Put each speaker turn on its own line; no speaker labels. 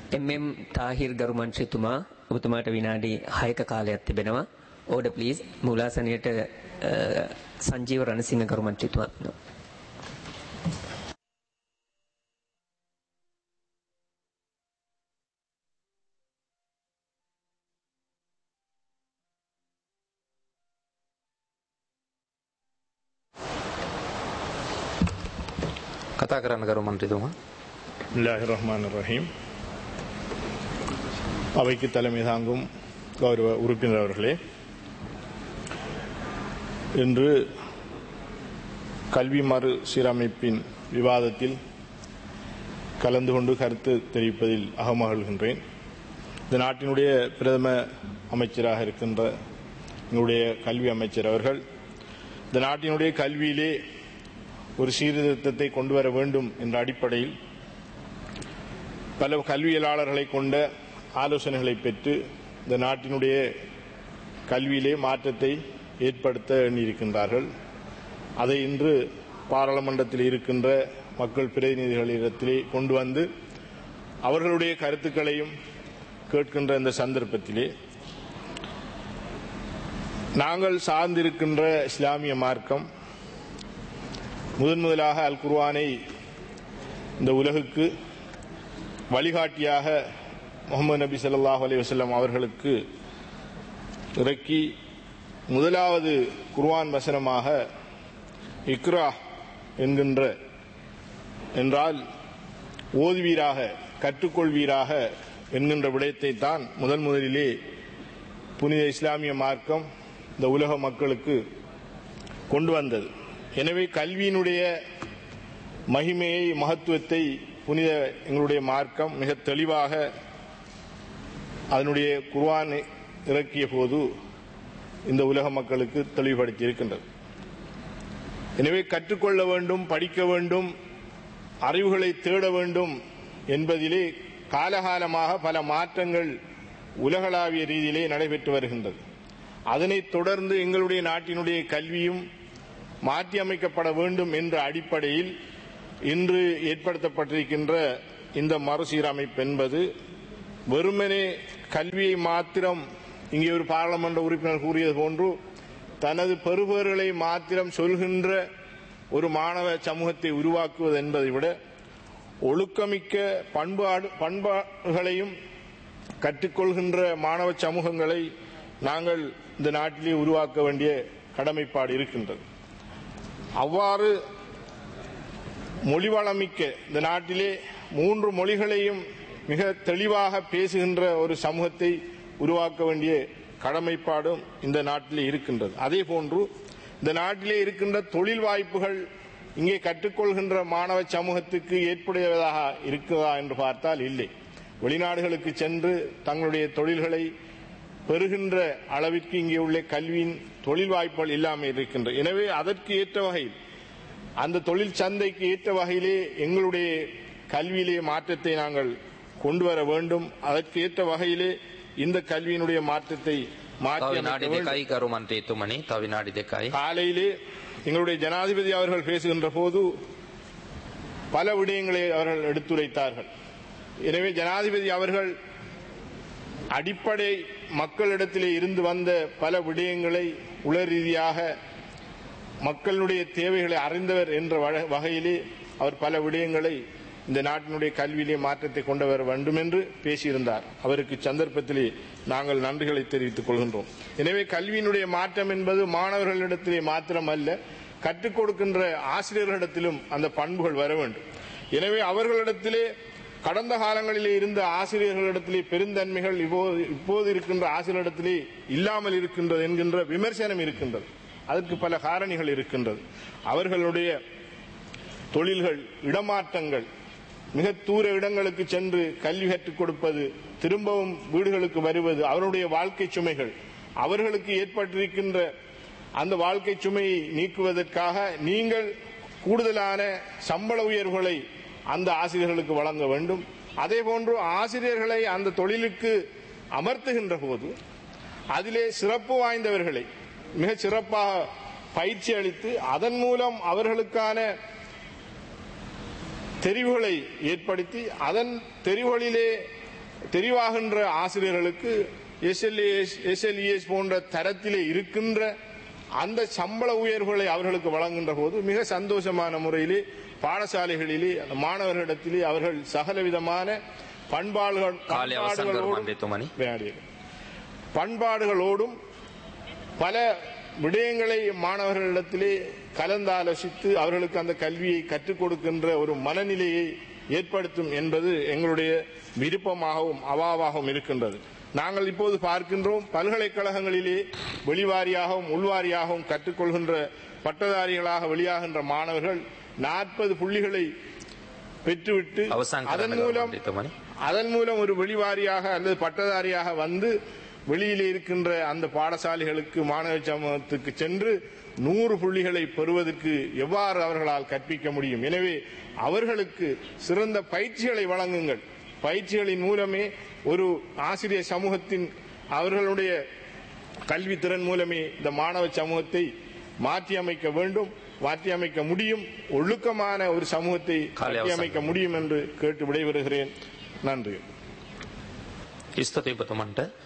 MM. Thahir ගරු මන්ත්‍රීතුමා ඔබතුමාට විනාඩි 6ක කාලයක් තිබෙනවා. ඕඩර් ප්ලීස් මූලාසනයට අ, සංජීව රණසිංහ ගරු මන්ත්‍රීතුමා.
කතා කරන්න කරු මන්ත්‍රීතුමා
பிஸ்மில்லாஹி ரஹ்மான் ரஹீம் அவைக்கு தலைமை தாங்கும் கௌரவ உறுப்பினர் அவர்களே இன்று கல்வி மறு சீரமைப்பின் விவாதத்தில் கலந்து கொண்டு கருத்து தெரிவிப்பதில் அகமகிழ்கின்றேன் இந்த நாட்டினுடைய பிரதம அமைச்சராக இருக்கின்ற எங்களுடைய கல்வி அமைச்சர் அவர்கள் இந்த நாட்டினுடைய கல்வியிலே ஒரு சீர்திருத்தத்தை கொண்டு வர வேண்டும் என்ற அடிப்படையில் பல கல்வியலாளர்களை கொண்ட ஆலோசனைகளை பெற்று இந்த நாட்டினுடைய கல்வியிலே மாற்றத்தை ஏற்படுத்த எண்ணியிருக்கின்றார்கள் அதை இன்று பாராளுமன்றத்தில் இருக்கின்ற மக்கள் பிரதிநிதிகளிடத்திலே கொண்டு வந்து அவர்களுடைய கருத்துக்களையும் கேட்கின்ற இந்த சந்தர்ப்பத்திலே நாங்கள் சார்ந்திருக்கின்ற இஸ்லாமிய மார்க்கம் முதன் முதலாக அல் குர்ஆனை இந்த உலகுக்கு வழிகாட்டியாக முகமது நபி ஸல்லல்லாஹு அலைஹி வஸல்லம் அவர்களுக்கு இறக்கி முதலாவது குர்ஆன் வசனமாக இக்ரா என்கின்ற என்றால் ஓதுவீராக கற்றுக்கொள்வீராக என்கின்ற விடயத்தை தான் முதன் முதலிலே புனித இஸ்லாமிய மார்க்கம் இந்த உலக மக்களுக்கு கொண்டு வந்தது எனவே கல்வியினுடைய மகிமையை மகத்துவத்தை புனித எங்களுடைய மார்க்கம் மிக தெளிவாக அதனுடைய குர்ஆன் இறக்கிய போது இந்த உலக மக்களுக்கு தெளிவுபடுத்தி இருக்கின்றது எனவே கற்றுக்கொள்ள வேண்டும் படிக்க வேண்டும் அறிவுகளை தேட வேண்டும் என்பதிலே காலகாலமாக பல மாற்றங்கள் உலகளாவிய ரீதியிலே நடைபெற்று வருகின்றது அதனைத் தொடர்ந்து எங்களுடைய நாட்டினுடைய கல்வியும் மாற்றி அமைக்கப்பட வேண்டும் என்ற அடிப்படையில் இன்று ஏற்படுத்தப்பட்டிருக்கின்ற இந்த மறுசீரமைப்பு என்பது வெறுமனே கல்வியை மாத்திரம் இங்கே ஒரு பாராளுமன்ற உறுப்பினர் கூறியது போன்று தனது பெறுபேறுகளை மாத்திரம் சொல்கின்ற ஒரு மாணவ சமூகத்தை உருவாக்குவது என்பதை விட ஒழுக்கமிக்க பண்பாடு பண்பாடுகளையும் கற்றுக்கொள்கின்ற மாணவ சமூகங்களை நாங்கள் இந்த நாட்டிலே உருவாக்க வேண்டிய கடமைப்பாடு இருக்கின்றது அவ்வாறு மொழி வளமிக்க இந்த நாட்டிலே மூன்று மொழிகளையும் மிக தெளிவாக பேசுகின்ற ஒரு சமூகத்தை உருவாக்க வேண்டிய கடமைப்பாடும் இந்த நாட்டிலே இருக்கின்றது அதே போன்று இந்த நாட்டிலே இருக்கின்ற தொழில் வாய்ப்புகள் இங்கே கற்றுக்கொள்கின்ற மாணவ சமூகத்துக்கு ஏற்புடையதாக இருக்கிறதா என்று பார்த்தால் இல்லை வெளிநாடுகளுக்கு சென்று தங்களுடைய தொழில்களை பெறுகின்ற அளவிற்கு இங்கே உள்ள கல்வியின் தொழில் வாய்ப்புகள் இல்லாமல் இருக்கின்ற எனவே அதற்கு ஏற்ற வகையில் அந்த தொழில் சந்தைக்கு ஏற்ற வகையிலே எங்களுடைய கல்வியிலே மாற்றத்தை நாங்கள் கொண்டு வர வேண்டும் அதற்கு ஏற்ற வகையிலே இந்த கல்வியினுடைய மாற்றத்தை
තව
மாற்றி
විනාඩි
அமைக்க வேண்டும்.
දෙකයි කරු මන්ත්‍රීතුමනි තව විනාඩි දෙකයි
காலையிலே எங்களுடைய ஜனாதிபதி அவர்கள் பேசுகின்ற போது பல விடயங்களை அவர்கள் எடுத்துரைத்தார்கள் எனவே ஜனாதிபதி அவர்கள் அடிப்படை மக்களிடத்திலே இருந்து வந்த பல விடயங்களை உள ரீதியாக மக்களுடைய தேவைகளை அறிந்தவர் என்ற வழ- வகையிலே அவர் பல விடயங்களை இந்த நாட்டினுடைய கல்வியிலே மாற்றத்தை கொண்டு வர வேண்டும் என்று பேசியிருந்தார் அவருக்கு சந்தர்ப்பத்திலே நாங்கள் நன்றிகளை தெரிவித்துக் கொள்கின்றோம் எனவே கல்வியினுடைய மாற்றம் என்பது மாணவர்களிடத்திலே மாத்திரம் அல்ல கற்றுக் கொடுக்கின்ற ஆசிரியர்களிடத்திலும் அந்த பண்புகள் வர வேண்டும் எனவே அவர்களிடத்திலே கடந்த காலங்களிலே இருந்த ஆசிரியர்களிடத்திலே பெருந்தன்மைகள் இப்போது இப்போது இருக்கின்ற ஆசிரியரிடத்திலே இல்லாமல் இருக்கின்றது என்கின்ற விமர்சனம் இருக்கின்றது அதற்கு பல காரணிகள் இருக்கின்றது அவர்களுடைய தொழில்கள் இடமாற்றங்கள் மிக தூர இடங்களுக்கு சென்று கல்வி கற்றுக் கொடுப்பது திரும்பவும் வீடுகளுக்கு வருவது அவருடைய வாழ்க்கை சுமைகள் அவர்களுக்கு ஏற்பட்டிருக்கின்ற அந்த வாழ்க்கை சுமையை நீக்குவதற்காக நீங்கள் கூடுதலான சம்பள உயர்வுகளை அந்த ஆசிரியர்களுக்கு வழங்க வேண்டும் அதே போன்று ஆசிரியர்களை அந்த தொழிலுக்கு அமர்த்துகின்ற போது அதிலே சிறப்பு வாய்ந்தவர்களை மிக சிறப்பாக பயிற்சி அளித்து அதன் மூலம் அவர்களுக்கான தெரிவுகளை ஏற்படுத்தி அதன் தெரிவுகளிலே தெரிவாகின்ற ஆசிரியர்களுக்கு எஸ்எல்ஏஎஸ் எஸ்எல்இஎஸ் போன்ற தரத்திலே இருக்கின்ற அந்த சம்பள உயர்வுகளை அவர்களுக்கு வழங்குகின்ற போது மிக சந்தோஷமான முறையிலே பாடசாலைகளிலே அந்த மாணவர்களிடத்திலே அவர்கள் சகல விதமான பண்பாடுகள்
කාලය අවසන් ගරු
பண்பாடுகளோடும்
මන්ත්‍රීතුමනි.
விளையாடியது பண்பாடுகளோடும் பல விடயங்களை மாணவர்களிடத்திலே கலந்தாலோசித்து அவர்களுக்கு அந்த கல்வியை கற்றுக் கொடுக்கின்ற ஒரு மனநிலையை ஏற்படுத்தும் என்பது எங்களுடைய விருப்பமாகவும் அவாவாகவும் இருக்கின்றது நாங்கள் இப்போது பார்க்கின்றோம் பல்கலைக்கழகங்களிலே வெளிவாரியாகவும் உள்வாரியாகவும் கற்றுக்கொள்கின்ற பட்டதாரிகளாக வெளியாகின்ற மாணவர்கள் நாற்பது புள்ளிகளை பெற்றுவிட்டு
අවසන්
அதன்
කරන්න ගරු
மூலம்
මන්ත්‍රීතුමනි.
அதன் மூலம் ஒரு வெளிவாரியாக அல்லது பட்டதாரியாக வந்து வெளியிலே இருக்கின்ற அந்த பாடசாலைகளுக்கு மாணவ சமூகத்துக்கு சென்று நூறு புள்ளிகளை பெறுவதற்கு எவ்வாறு அவர்களால் கற்பிக்க முடியும் எனவே அவர்களுக்கு சிறந்த பயிற்சிகளை வழங்குங்கள் பயிற்சிகளின் மூலமே ஒரு ஆசிரியர் சமூகத்தின் அவர்களுடைய கல்வி திறன் மூலமே இந்த மாணவ சமூகத்தை மாற்றி அமைக்க வேண்டும் மாற்றி அமைக்க முடியும் ஒழுக்கமான ஒரு சமூகத்தை
காலை
மாற்றி அமைக்க முடியும் என்று கேட்டு விடைபெறுகிறேன் நன்றி
ස්තුතියි ඔබතුමන්ට